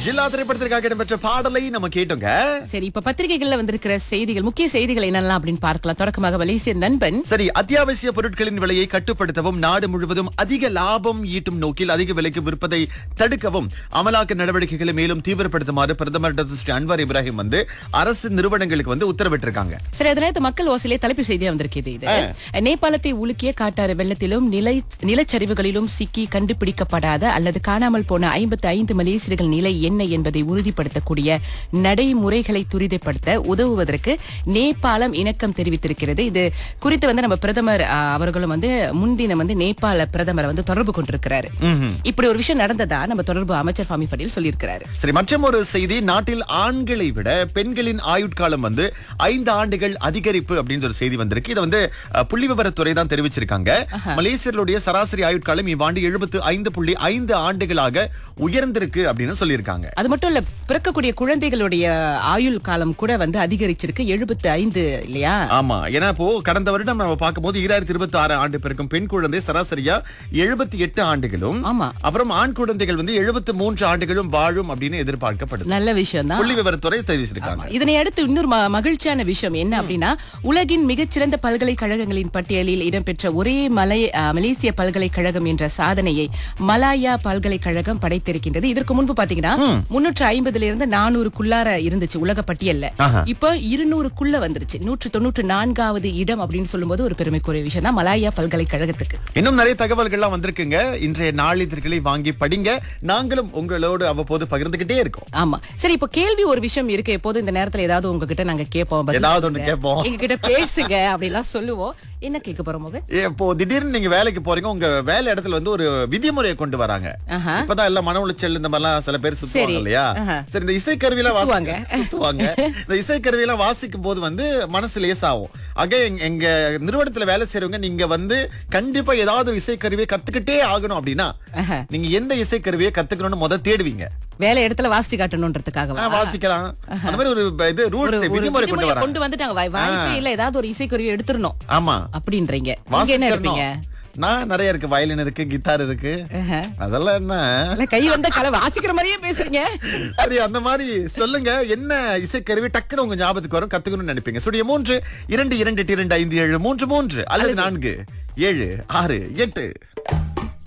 ஜில்லா திரைப்படத்திற்காக இடம்பெற்ற பாடலை நம்ம கேட்டோங்க சரி இப்ப பத்திரிகைகள்ல வந்திருக்கிற செய்திகள் முக்கிய செய்திகள் என்னெல்லாம் அப்படின்னு பார்க்கலாம் தொடக்கமாக மலேசிய நண்பன் சரி அத்தியாவசிய பொருட்களின் விலையை கட்டுப்படுத்தவும் நாடு முழுவதும் அதிக லாபம் ஈட்டும் நோக்கில் அதிக விலைக்கு விற்பதை தடுக்கவும் அமலாக்க நடவடிக்கைகளை மேலும் தீவிரப்படுத்துமாறு பிரதமர் டாக்டர் ஸ்ரீ அன்வார் இப்ராஹிம் வந்து அரசு நிறுவனங்களுக்கு வந்து உத்தரவிட்டிருக்காங்க சரி அதனால இந்த மக்கள் ஓசிலே தலைப்பு செய்தியா வந்திருக்கிறது இது நேபாளத்தை உலுக்கிய காட்டாறு வெள்ளத்திலும் நிலை நிலச்சரிவுகளிலும் சிக்கி கண்டுபிடிக்கப்படாத அல்லது காணாமல் போன ஐம்பத்தி ஐந்து மலேசியர்கள் நிலை என்ன என்பதை உறுதிப்படுத்தக்கூடிய நடைமுறைகளை துரிதப்படுத்த உதவுவதற்கு நேபாளம் இணக்கம் தெரிவித்திருக்கிறது இது குறித்து வந்து நம்ம பிரதமர் ஆ, அவர்களும் வந்து முன்தினம் வந்து நேபாள பிரதமரை வந்து தொடர்பு கொண்டிருக்கிறாரு இப்படி ஒரு விஷயம் நடந்ததா நம்ம தொடர்பு அமைச்சர் ஃபாமி படேல் சொல்லியிருக்கிறாரு சரி மற்றும் ஒரு செய்தி நாட்டில் ஆண்களை விட பெண்களின் ஆயுட்காலம் வந்து ஐந்து ஆண்டுகள் அதிகரிப்பு அப்படின்ற ஒரு செய்தி வந்திருக்கு இதை வந்து அஹ், புள்ளி விவரத்துறை தான் தெரிவிச்சிருக்காங்க மலேசியர்களுடைய சராசரி ஆயுட்காலம் இவ்வாண்டு எழுபத்து ஐந்து புள்ளி ஐந்து ஆண்டுகளாக உயர்ந்திருக்கு அப்படின்னு சொல்லியிருக்காங்க அது மட்டும் இல்ல பிறக்கக்கூடிய குழந்தைகளுடைய ஆயுள் காலம் கூட வந்து அதிகரிச்சிருக்கு எழுபத்தி ஐந்து இல்லையா ஆமா ஏன்னா இப்போ கடந்த வருடம் நம்ம பார்க்கும்போது ஈராயிரத்தி இருபத்தி ஆறு ஆண்டு பிறக்கும் பெண் குழந்தை சராசரியா எழுபத்தி எட்டு ஆண்டுகளும் ஆமா அப்புறம் ஆண் குழந்தைகள் வந்து எழுபத்தி மூன்று ஆண்டுகளும் வாழும் அப்படின்னு எதிர்பார்க்கப்படுது நல்ல விஷயம் தான் புள்ளி விவரத்துறை தெரிவிச்சிருக்காங்க இதனை அடுத்து இன்னொரு ம- மகிழ்ச்சியான விஷயம் என்ன அப்படின்னா உலகின் மிகச்சிறந்த பல்கலைக்கழகங்களின் பட்டியலில் இடம்பெற்ற ஒரே மலை அஹ், மலேசிய பல்கலைக்கழகம் என்ற சாதனையை மலாயா பல்கலைக்கழகம் படைத்திருக்கின்றது இதற்கு முன்பு பாத்தீங்கன்னா முன்னூற்று ஐம்பதுல இருந்து நானூறுக்குள்ளார இருந்துச்சு உலக பட்டியல்ல ஆஹா. இப்ப இருநூறுக்குள்ள வந்துருச்சு நூற்று தொண்ணூற்று நான்காவது இடம் அப்படின்னு சொல்லும்போது ஒரு பெருமைக்குரிய விஷயம் தான் மலாயா பல்கலைக்கழகத்துக்கு இன்னும் நிறைய தகவல்கள்லாம் வந்திருக்குங்க இன்றைய நாளிதழ்களை வாங்கி படிங்க நாங்களும் உங்களோடு அவ்வப்போது பகிர்ந்துகிட்டே இருக்கோம் ஆமா சரி இப்போ கேள்வி ஒரு விஷயம் இருக்கு எப்போதும் இந்த நேரத்துல ஏதாவது உங்ககிட்ட நாங்க கேட்போம் பதில் ஏதாவது ஒண்ணு கேட்போம். எங்க கிட்ட பேசுங்க அப்படிலாம் சொல்லுவோம் என்ன கேட்க போறோம் மோகன் ஏ, இப்போ திடீர்னு நீங்க வேலைக்கு போறீங்க உங்க வேலை இடத்துல வந்து ஒரு விதிமுறையை கொண்டு வராங்க ஆஹா. இப்பதான் எல்லாம் மன உளைச்சல் இந்த மாதிரிலாம் சில பேர் சுத்துவாங்க சரி. இல்லையா ஆஹா. சரி இந்த இசைக்கருவியெல்லாம் சுத்துவாங்க. வாசிக்க சுத்துவாங்க இந்த இசைக்கருவியெல்லாம் வாசிக்கும் போது வந்து மனசு லேசாகும் ஆக எங்க- எங்க நிறுவனத்துல வேலை செய்றவங்க நீங்க வந்து கண்டிப்பா ஏதாவது ஒரு இசைக்கருவியை கத்துக்கிட்டே ஆகணும் அப்படின்னா ஆஹா. நீங்க எந்த இசைக்கருவியை கத்துக்கணும்னு முத தேடுவீங்க வேலை இடத்துல வாசிச்சு காட்டணும்ன்றதுக்காக ஆ, வாசிக்கலாம் அந்த மாதிரி ஒரு ப- இது ரூல்ஸ் விதிமுறை கொண்டு வராங்க கொண்டு வந்துட்டாங்க வாய்- வாய்ப்பே இல்ல ஏதாவது ஒரு இசைக்குருவி எடுத்துடணும் ஆமா அப்படின்றீங்க நீங்க என்ன எடுப்பீங்க வாசிக்கணும் நான் நிறைய இருக்கு வயலின் இருக்கு கிட்டார் இருக்கு ஆஹா. அதெல்லாம் என்ன இல்ல, கை வந்த கலை வாசிக்கிற மாதிரியே பேசுறீங்க சரி அந்த மாதிரி சொல்லுங்க என்ன இசைக்கருவி டக்குன்னு உங்க ஞாபகத்துக்கு வரும் கத்துக்கணும்னு நினைப்பீங்க சுடிய மூன்று இரண்டு இரண்டு எட்டு, இரண்டு ஐந்து ஏழு மூன்று மூன்று அல்லது நான்கு ஏழு ஆறு எட்டு